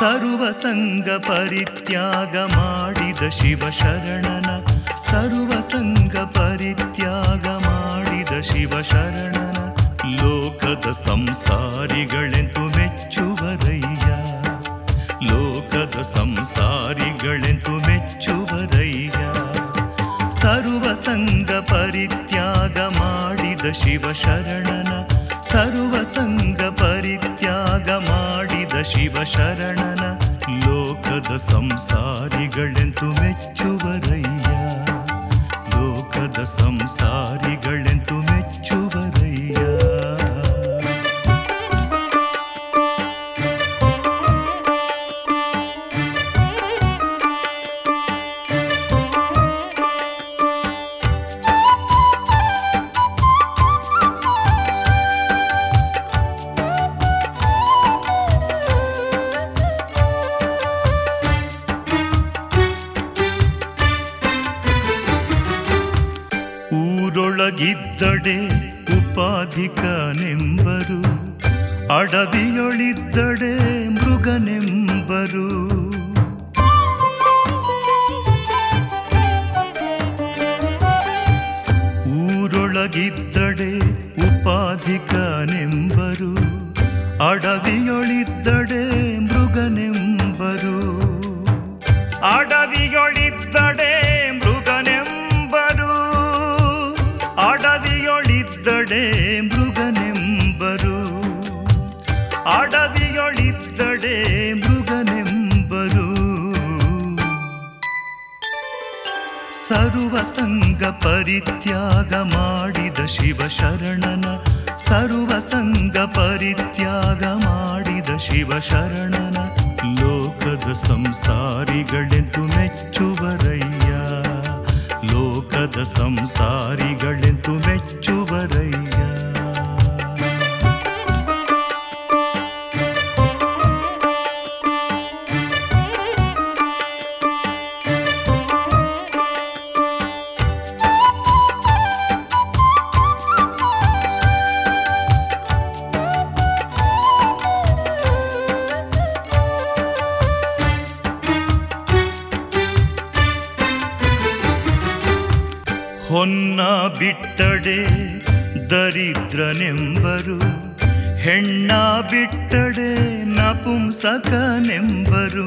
ಸರ್ವ ಸಂಗ ಪರಿತ್ಯಾಗ ಮಾಡಿದ ಶಿವ ಶರಣನ ಸರ್ವ ಸಂಗ ಪರಿತ್ಯಾಗ ಮಾಡಿದ ಶಿವ ಶರಣನ ಲೋಕದ ಸಂಸಾರಿಗಳೆಂದು ಮೆಚ್ಚುವರಯ್ಯ ಲೋಕದ ಸಂಸಾರಿಗಳೆಂದು ಮೆಚ್ಚುವರಯ್ಯ ಸರ್ವ ಸಂಗ ಪರಿತ್ಯಾಗ ಮಾಡಿದ ಶಿವ ಶರಣನ ಸರ್ವ ಸಂಗ ಪರಿತ್ಯಾಗ ಮಾಡಿದ ಶಿವ ಶರಣನ ಲೋಕದ ಸಂಸಾರಿಗಳೆಂದು ಮೆಚ್ಚುವರಯ್ಯ ಲೋಕದ ಸಂಸಾರಿಗಳೆಂದು ಮೆಚ್ಚುವರಯ್ಯ ಊರೊಳಗಿದ್ದಡೆ ಉಪಾಧಿಕನೆಂಬರು ಅಡವಿಯೊಳಿದ್ದಡೆ ಮೃಗನೆಂಬರು ಊರೊಳಗಿದ್ದಡೆ ಉಪಾಧಿಕನೆಂಬರು ಅಡವಿಯೊಳಿದ್ದಡೆ ಮೃಗನೆಂಬರು ಅಡವಿಯೊಳಿದ್ದಡೆ ಮೃಗನೆಂಬರು ಅಡವಿಯೊಳಿದ್ದಡೆ ಮೃಗನೆಂಬರು ಅಡವಿಯೊಳಿದ್ದಡೆ ಮೃಗನೆಂಬರು ಸರ್ವ ಸಂಗ ಪರಿತ್ಯಾಗ ಮಾಡಿದ ಶಿವ ಶರಣನ ಸರ್ವ ಸಂಗ ಪರಿತ್ಯಾಗ ಮಾಡಿದ ಶಿವ ಶರಣನ ಲೋಕದ ಸಂಸಾರಿಗಳೆಂದು ಮೆಚ್ಚುವರಯ್ಯ ಲೋಕದ ಸಂಸಾರಿಗಳೆಂದು ಮೆಚ್ಚುವರಯ್ಯ ಹೊನ್ನ ಬಿಟ್ಟಡೆ ದರಿದ್ರನೆಂಬರು ಹೆಣ್ಣ ಬಿಟ್ಟಡೆ ನಪುಂಸಕನೆಂಬರು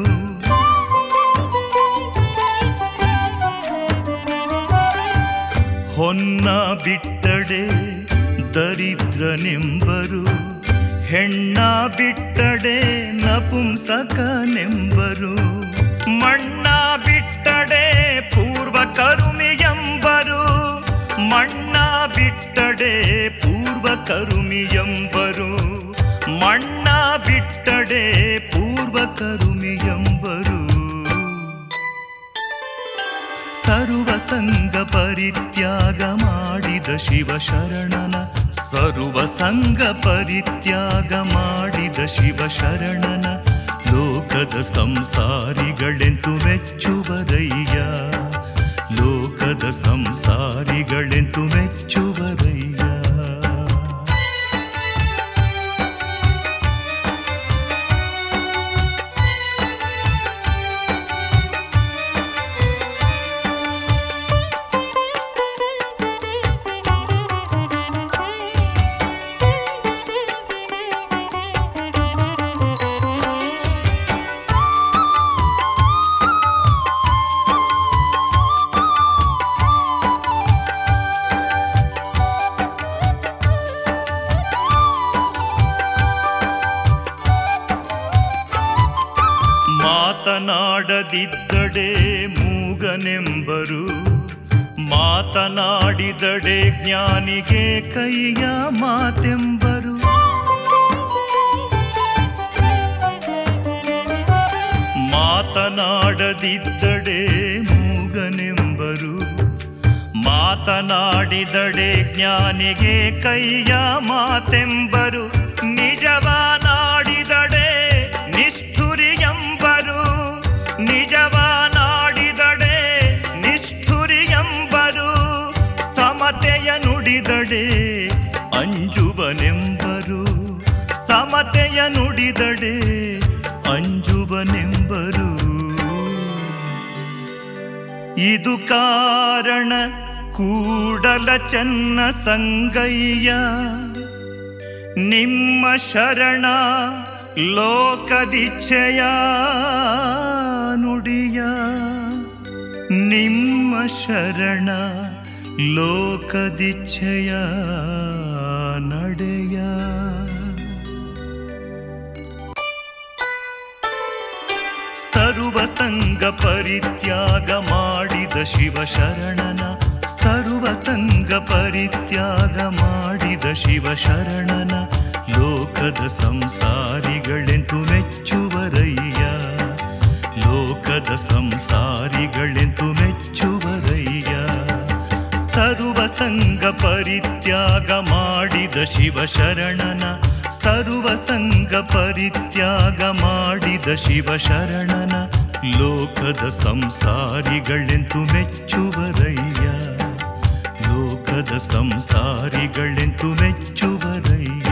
ಹೊನ್ನ ಬಿಟ್ಟಡೆ ದರಿದ್ರನೆಂಬರು ಹೆಣ್ಣ ಬಿಟ್ಟಡೆ ನಪುಂಸಕನೆಂಬರು ಮಣ್ಣ ಬಿಟ್ಟಡೆ ಪೂರ್ವ ಕರುಮಿಯಂಬರು ಮಣ್ಣ ಬಿಟ್ಟಡೆ ಪೂರ್ವ ಕರುಮಿಯಂಬರು ಮಣ್ಣ ಬಿಟ್ಟಡೆ ಪೂರ್ವ ಕರುಮಿಯಂಬರು ಸರ್ವ ಸಂಗ ಪರಿತ್ಯಾಗ ಮಾಡಿದ ಶಿವ ಶರಣನ ಸರ್ವ ಸಂಗ ಪರಿತ್ಯಾಗ ಮಾಡಿದ ಶಿವ ಶರಣನ ಲೋಕದ ಸಂಸಾರಿಗಳೆಂದು ಮೆಚ್ಚುವರಯ್ಯ ಲೋಕದ ಸಂಸಾರಿಗಳೆಂದು ಮೆಚ್ಚುವರಯ್ಯ ಮಾತನಾಡದಿದ್ದಡೆ ಮೂಗನೆಂಬರು ಮಾತನಾಡಿದಡೆ ಜ್ಞಾನಿಗೆ ಕೈಯ ಮಾತೆಂಬರು ಮಾತನಾಡದಿದ್ದಡೆ ಮೂಗನೆಂಬರು ಮಾತನಾಡಿದಡೆ ಜ್ಞಾನಿಗೆ ಕೈಯ ಮಾತೆಂಬರು ನಿಜವನಾಡಿದಡೆ ನಿಷ್ಠುರಿಯಂಬರು ನಿಜವನಾಡಿದಡೆ ನಿಷ್ಠುರಿಯಂಬರು ಸಮತೆಯ ನುಡಿದಡೆ ಅಂಜುವನೆಂಬರು ಸಮತೆಯ ನುಡಿದಡೆ ಅಂಜುವನೆಂಬರು ಇದು ಕಾರಣ ಕೂಡಲ ಚನ್ನ ಸಂಗಯ್ಯ ನಿಮ್ಮ ಶರಣ ಲೋಕದಿಚ್ಛೆಯ ನುಡಿಯ ನಿಮ್ಮ ಶರಣ ಲೋಕದಿಚ್ಛೆಯ ನಡೆಯ ಸರ್ವ ಸಂಗ ಪರಿತ್ಯಾಗ ಮಾಡಿದ ಶಿವ ಶರಣನ ಸರ್ವ ಸಂಗ ಪರಿತ್ಯಾಗ ಮಾಡಿದ ಶಿವ ಶರಣನ ಲೋಕದ ಸಂಸಾರಿಗಳೆಂತು ಮೆಚ್ಚುವರಯ್ಯ ಲೋಕದ ಸಂಸಾರಿಗಳೆಂತು ಮೆಚ್ಚುವರಯ್ಯ ಸರ್ವ ಸಂಗ ಪರಿತ್ಯಾಗ ಮಾಡಿದ ಶಿವ ಶರಣನ ಸರ್ವ ಸಂಗ ಪರಿತ್ಯಾಗ ಮಾಡಿದ ಶಿವ ಶರಣನ ಲೋಕದ ಸಂಸಾರಿಗಳೆಂತು ಮೆಚ್ಚುವರಯ್ಯ ಲೋಕದ ಸಂಸಾರಿಗಳೆಂತು ಮೆಚ್ಚುವರಯ್ಯ